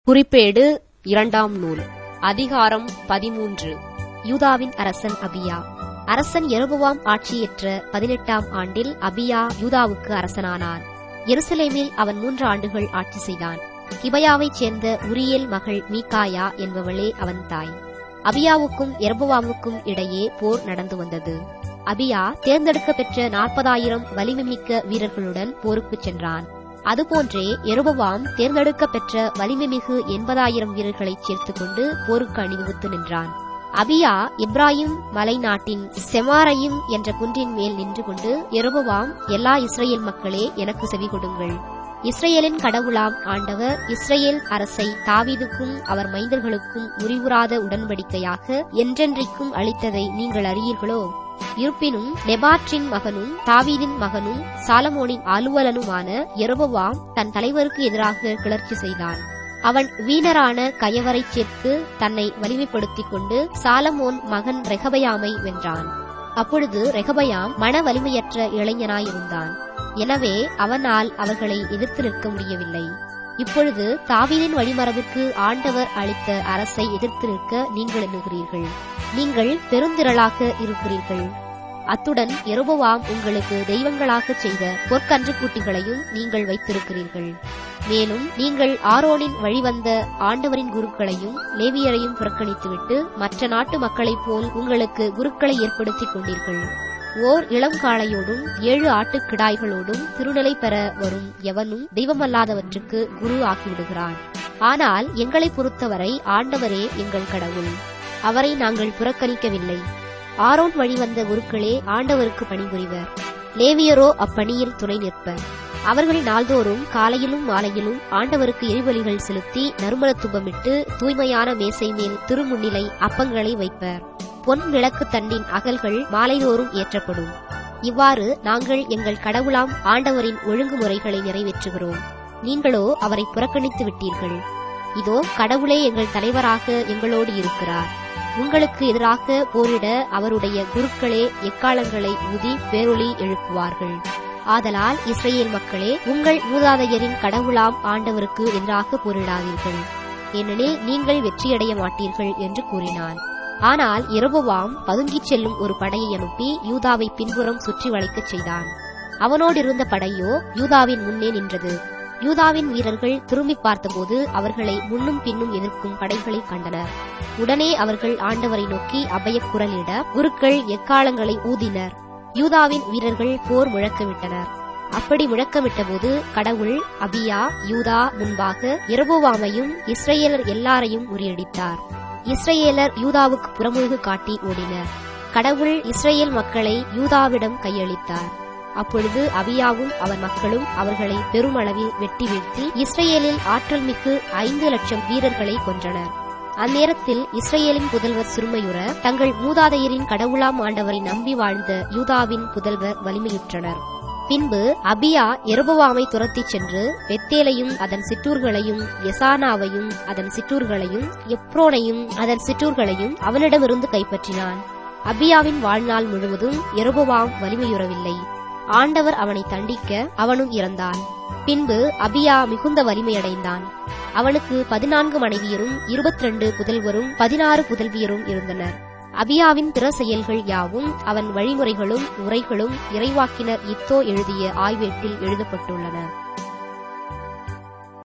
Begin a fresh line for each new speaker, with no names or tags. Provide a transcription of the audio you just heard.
குறிப்பேடு இரண்டாம் நூல் அதிகாரம் பதிமூன்று யூதாவின் அரசன் அபியா அரசன் யெரொபெயாம் ஆட்சியேற்ற பதினெட்டாம் ஆண்டில் அபியா யூதாவுக்கு அரசனானான் எருசலேமில் அவன் மூன்று ஆண்டுகள் ஆட்சி செய்தான் கிபயாவைச் சேர்ந்த உரியேல் மகள் மீகாயா என்பவளே அவன் தாய் அபியாவுக்கும் எரபவாமுக்கும் இடையே போர் நடந்து வந்தது அபியா தேர்ந்தெடுக்க பெற்ற நாற்பதாயிரம் வலிமைமிக்க வீரர்களுடன் போருக்குச் சென்றான் அதுபோன்றே எருபவாம் தேர்ந்தெடுக்க பெற்ற வலிமைமிகு எண்பதாயிரம் வீரர்களைச் சேர்த்துக் கொண்டு போருக்கு அணிவகுத்து நின்றான் அபியா இப்ராஹிம் மலை நாட்டின் செமாரையும் என்ற குன்றின் மேல் நின்று கொண்டு எருபவாம் எல்லா இஸ்ரேல் மக்களே எனக்கு செவி கொடுங்கள் இஸ்ரேலின் கடவுளாம் ஆண்டவர் இஸ்ரேல் அரசை தாவீதுக்கும் அவர் மைந்தர்களுக்கும் முறிவுறாத உடன்படிக்கையாக என்றென்றைக்கும் அளித்ததை நீங்கள் அறியீர்களோ இருப்பினும் நெபாற்றின் மகனும் தாவீதின் மகனும் சாலமோனின் அலுவலனுமான எரோபவாம் தன் தலைவருக்கு எதிராக கிளர்ச்சி செய்தான் அவன் வீணரான கயவரைச் சேர்த்து தன்னை வலிமைப்படுத்திக் கொண்டு சாலமோன் மகன் ரெகபயாமை வென்றான் அப்பொழுது ரெகபயாம் மன வலிமையற்ற இளைஞனாயிருந்தான் எனவே அவனால் அவர்களை எதிர்த்து நிற்க முடியவில்லை இப்பொழுது தாவீதின் வழிமரபிற்கு ஆண்டவர் அளித்த அரசை எதிர்த்து நிற்க நீங்கள் எண்ணுகிறீர்கள் நீங்கள் பெருந்திரளாக இருக்கிறீர்கள் அத்துடன் எருபவாம் உங்களுக்கு தெய்வங்களாகச் செய்த பொற்கன்றுக்குட்டிகளையும் நீங்கள் வைத்திருக்கிறீர்கள் மேலும் நீங்கள் ஆரோனின் வழிவந்த ஆண்டவரின் குருக்களையும் லேவியரையும் புறக்கணித்துவிட்டு மற்ற நாட்டு மக்களைப் போல் உங்களுக்கு குருக்களை ஏற்படுத்திக் கொண்டீர்கள் ஓர் இளம் காளையோடும் ஏழு ஆட்டுக்கிடாய்களோடும் திருநிலை பெற வரும் எவனும் தெய்வமல்லாதவற்றுக்கு குரு ஆகிவிடுகிறான் ஆனால் எங்களை பொறுத்தவரை ஆண்டவரே எங்கள் கடவுள் அவரை நாங்கள் புறக்கணிக்கவில்லை ஆரோன் வழிவந்த குருக்களே ஆண்டவருக்கு பணிபுரிவர் லேவியரோ அப்பணியில் துணை நிற்பர் அவர்கள் நாள்தோறும் காலையிலும் மாலையிலும் ஆண்டவருக்கு எரிபலிகள் செலுத்தி நறுமண துபமிட்டு தூய்மையான மேசை மேல் திருமுன்னிலை அப்பங்களை வைப்பர் பொன் விளக்கு தண்டின் அகல்கள் மாலைதோறும் ஏற்றப்படும் இவ்வாறு நாங்கள் எங்கள் கடவுளாம் ஆண்டவரின் ஒழுங்குமுறைகளை நிறைவேற்றுகிறோம் நீங்களோ அவரை புறக்கணித்து விட்டீர்கள் இதோ கடவுளே எங்கள் தலைவராக எங்களோடு இருக்கிறார் உங்களுக்கு எதிராக போரிட அவருடைய குருக்களே எக்காலங்களை ஊதி பேரொளி எழுப்புவார்கள் ஆதலால் இஸ்ரேல் மக்களே உங்கள் மூதாதையரின் கடவுளாம் ஆண்டவருக்கு எதிராக போரிடாதீர்கள் ஏனெனில் நீங்கள் வெற்றியடைய மாட்டீர்கள் என்று கூறினான் ஆனால் இரபுவாம் பதுங்கிச் செல்லும் ஒரு படையை அனுப்பி யூதாவை பின்புறம் சுற்றி வளைக்கச் செய்தான் அவனோடிருந்த படையோ யூதாவின் முன்னே நின்றது யூதாவின் வீரர்கள் திரும்பி பார்த்தபோது அவர்களை முன்னும் பின்னும் எதிர்க்கும் படைகளை கண்டனர் உடனே அவர்கள் ஆண்டவரை நோக்கி அபய குரலிட குருக்கள் எக்காலங்களை ஊதினர் யூதாவின் வீரர்கள் போர் முழக்கமிட்டனர் அப்படி முழக்கமிட்டபோது கடவுள் அபியா யூதா முன்பாக இரபோவாமையும் இஸ்ரேலர் எல்லாரையும் முறியடித்தார் இஸ்ரேலர் யூதாவுக்கு புறமுழுகு காட்டி ஓடினர் கடவுள் இஸ்ரேல் மக்களை யூதாவிடம் கையளித்தார் அப்பொழுது அபியாவும் அவர் மக்களும் அவர்களை பெருமளவில் வெட்டி வீழ்த்தி இஸ்ரேலில் ஆற்றல் மிக்கு ஐந்து லட்சம் வீரர்களை கொன்றனர் அந்நேரத்தில் இஸ்ரேலின் புதல்வர் சிறுமையுற தங்கள் மூதாதையரின் கடவுளாம் ஆண்டவரை நம்பி வாழ்ந்த யூதாவின் புதல்வர் வலிமையுற்றனர் பின்பு அபியா எருபவாமை துரத்திச் சென்று பெத்தேலையும் அதன் சிற்றூர்களையும் எசானாவையும் அதன் சிற்றூர்களையும் எப்ரோனையும் அதன் சிற்றூர்களையும் அவனிடமிருந்து கைப்பற்றினான் அபியாவின் வாழ்நாள் முழுவதும் எருபவாம் வலிமையுறவில்லை ஆண்டவர் அவனை தண்டிக்க அவனும் இறந்தான் பின்பு அபியா மிகுந்த வலிமையடைந்தான் அவனுக்கு பதினான்கு மனைவியரும் இருபத்தி ரெண்டு புதல்வரும் பதினாறு புதல்வியரும் இருந்தனர் அபியாவின் பிற செயல்கள் யாவும் அவன் வழிமுறைகளும் உரைகளும் இறைவாக்கினர் இத்தோ எழுதிய ஆய்வேட்டில் எழுதப்பட்டுள்ளன